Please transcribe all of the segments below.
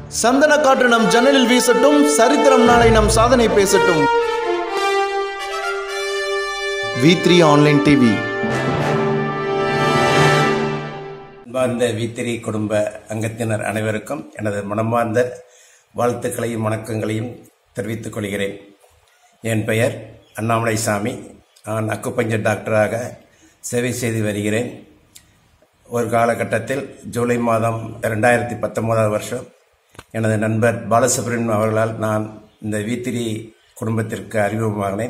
சந்தன காற்று நம் ஜன்னலில் வீசட்டும் சரித்திரம் நாளை நம் சாதனை பேசட்டும் வி த்ரீ ஆன்லைன் டிவி அன்பார்ந்த வித்திரி குடும்ப அங்கத்தினர் அனைவருக்கும் எனது மனமார்ந்த வாழ்த்துக்களையும் வணக்கங்களையும் தெரிவித்துக் கொள்கிறேன் என் பெயர் அண்ணாமலை சாமி நான் அக்குப்பஞ்சர் டாக்டராக சேவை செய்து வருகிறேன் ஒரு காலகட்டத்தில் ஜூலை மாதம் ரெண்டாயிரத்தி பத்தொன்பதாவது வருஷம் எனது நண்பர் பாலசுப்ரமணியம் அவர்களால் நான் இந்த வீத்திரி குடும்பத்திற்கு அறிமுகமாகினேன்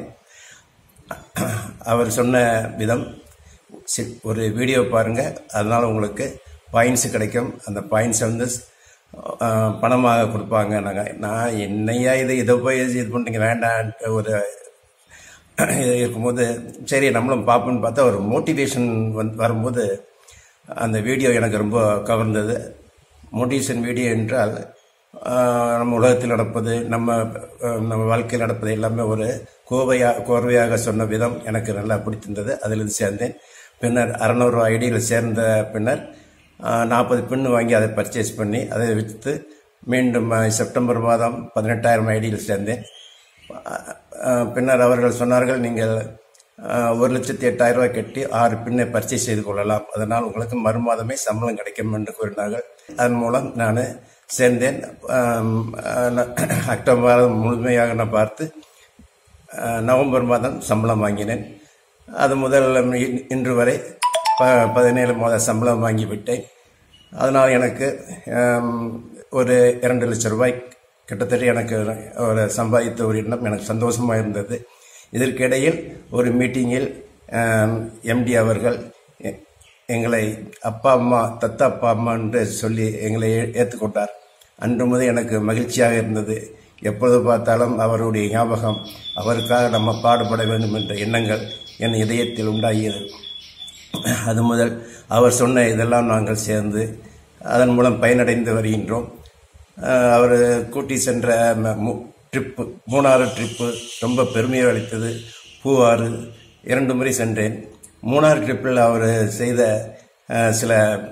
அவர் சொன்ன விதம் சி- ஒரு வீடியோ பாருங்க அதனால உங்களுக்கு பாயிண்ட்ஸ் கிடைக்கும் அந்த பாயிண்ட்ஸ் வந்து அஹ், பணமாக கொடுப்பாங்க நாங்கள் நான் என்னையா இது இதை போய் இது பண்ணுறீங்க வேண்டான்ட்டு ஒரு இருக்கும்போது சரி நம்மளும் பார்ப்போம்னு பார்த்தா ஒரு மோட்டிவேஷன் வந்து வரும்போது அந்த வீடியோ எனக்கு ரொம்ப கவர்ந்தது மோட்டிவேஷன் வீடியோ என்றால் ஆஹ், நம்ம உலகத்தில் நடப்பது நம்ம ஆஹ், நம்ம வாழ்க்கையில் நடப்பது எல்லாமே ஒரு கோவையா கோர்வையாக சொன்ன விதம் எனக்கு நல்லா பிடித்திருந்தது அதில் சேர்ந்தேன் பின்னர் அறநூறு ஐடியில் சேர்ந்த பின்னர் நாற்பது பின்னு வாங்கி அதை பர்ச்சேஸ் பண்ணி அதை விற்று மீண்டும் ஆஹ், செப்டம்பர் மாதம் பதினெட்டாயிரம் ஐடியில் சேர்ந்தேன் அஹ் பின்னர் அவர்கள் சொன்னார்கள் நீங்கள் அஹ், ஒரு லட்சத்தி எட்டாயிரம் ரூபாய் கட்டி ஆறு பின்னை பர்ச்சேஸ் செய்து கொள்ளலாம் அதனால் உங்களுக்கு மறுமாதமே சம்பளம் கிடைக்கும் என்று கூறினார்கள் அதன் மூலம் நான் சேர்ந்தேன் அஹ், அஹ், அக்டோபர் மாதம் முழுமையாக நான் பார்த்து அஹ், நவம்பர் மாதம் சம்பளம் வாங்கினேன் அது முதல் இ- இன்று வரை ப பதினேழு மாத சம்பளம் வாங்கிவிட்டேன் அதனால் எனக்கு ஆம், ஒரு இரண்டு லட்சம் ரூபாய் கிட்டத்தட்ட எனக்கு ஒரு சம்பாதித்த ஒரு எண்ணம் எனக்கு சந்தோஷமாக இருந்தது இதற்கிடையில் ஒரு மீட்டிங்கில் எம்டி அவர்கள் எ- எங்களை அப்பா அம்மா தத்த அப்பா அம்மா என்று சொல்லி எங்களை ஏ- ஏற்றுக்கொண்டார் அன்று முதல் எனக்கு மகிழ்ச்சியாக இருந்தது எப்பொழுது பார்த்தாலும் அவருடைய ஞாபகம் அவருக்காக நம்ம பாடுபட வேண்டும் என்ற எண்ணங்கள் என் இதயத்தில் உண்டாகியது அது முதல் அவர் சொன்ன இதெல்லாம் நாங்கள் சேர்ந்து அதன் மூலம் பயனடைந்து வருகின்றோம் அஹ் அவர் கூட்டி சென்ற ம- மு- ட்ரிப்பு மூணாறு ட்ரிப்பு ரொம்ப பெருமையை அளித்தது பூவாறு இரண்டு முறை சென்றேன் மூணாறு ட்ரிப்பில் அவர் செய்த அஹ், சில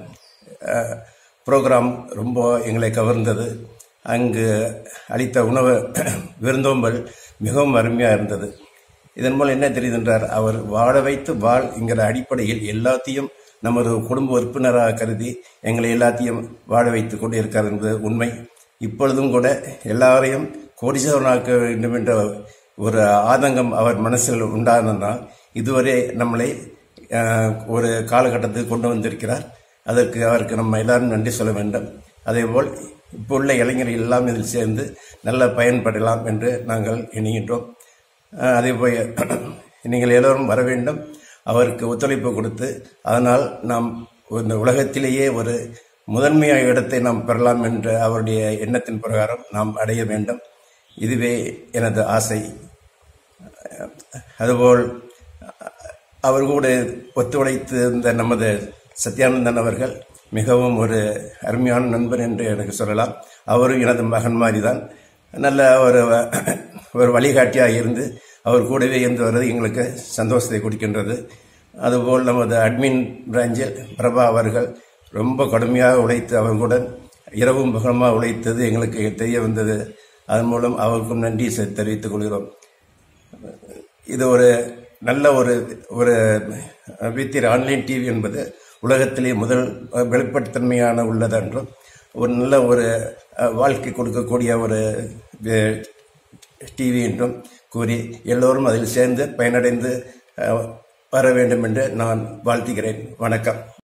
ப்ரோக்ராம் ரொம்ப எங்களை கவர்ந்தது அங்கு அளித்த உணவு விருந்தோம்பல் மிகவும் அருமையாக இருந்தது இதன் மூலம் என்ன தெரியுது என்றார் அவர் வாழ வைத்து வாழ் என்கிற அடிப்படையில் எல்லாத்தையும் நமது குடும்ப உறுப்பினராக கருதி எங்களை எல்லாத்தையும் வாழ வைத்துக் கொண்டு இருக்கார் என்பது உண்மை இப்பொழுதும் கூட எல்லாரையும் கோடீஸ்வரனாக்க வேண்டும் என்ற ஒரு ஆதங்கம் அவர் மனசில் உண்டானதால் இதுவரை நம்மளை அஹ், ஒரு காலகட்டத்துக்கு கொண்டு வந்திருக்கிறார் அதற்கு அவருக்கு நம்ம எல்லாரும் நன்றி சொல்ல வேண்டும் அதேபோல் இப்போ உள்ள இளைஞர்கள் எல்லாம் இதில் சேர்ந்து நல்ல பயன்படலாம் என்று நாங்கள் எண்ணுகின்றோம் அஹ் அதே போய் நீங்கள் எல்லோரும் வர வேண்டும் அவருக்கு ஒத்துழைப்பு கொடுத்து அதனால் நாம் இந்த உலகத்திலேயே ஒரு முதன்மையான இடத்தை நாம் பெறலாம் என்ற அவருடைய எண்ணத்தின் பிரகாரம் நாம் அடைய வேண்டும் இதுவே எனது ஆசை அதுபோல் அவர் கூட ஒத்துழைத்து இந்த நமது சத்யானந்தன் அவர்கள் மிகவும் ஒரு அருமையான நண்பர் என்று எனக்கு சொல்லலாம் அவரும் எனது மகன் மாதிரி தான் நல்ல ஒரு ஒரு வழிகாட்டியாக இருந்து அவர் கூடவே இருந்து வருவது எங்களுக்கு சந்தோஷத்தை கொடுக்கின்றது அதுபோல் நமது அட்மின் பிராஞ்சில் பிரபா அவர்கள் ரொம்ப கடுமையாக உழைத்து அவர்களுடன் இரவும் பகலமாக உழைத்தது எங்களுக்கு தெரிய வந்தது அதன் மூலம் அவருக்கும் நன்றி செ- தெரிவித்துக் கொள்கிறோம் இது ஒரு நல்ல ஒரு ஒரு வித்திர ஆன்லைன் டிவி என்பது உலகத்திலே முதல் வெளிப்படைத்தன்மையான உள்ளதென்றும் ஒரு நல்ல ஒரு அஹ், வாழ்க்கை கொடுக்கக்கூடிய ஒரு டிவி என்றும் கூறி எல்லோரும் அதில் சேர்ந்து பயனடைந்து அஹ், வர வேண்டும் என்று நான் வாழ்த்துகிறேன் வணக்கம்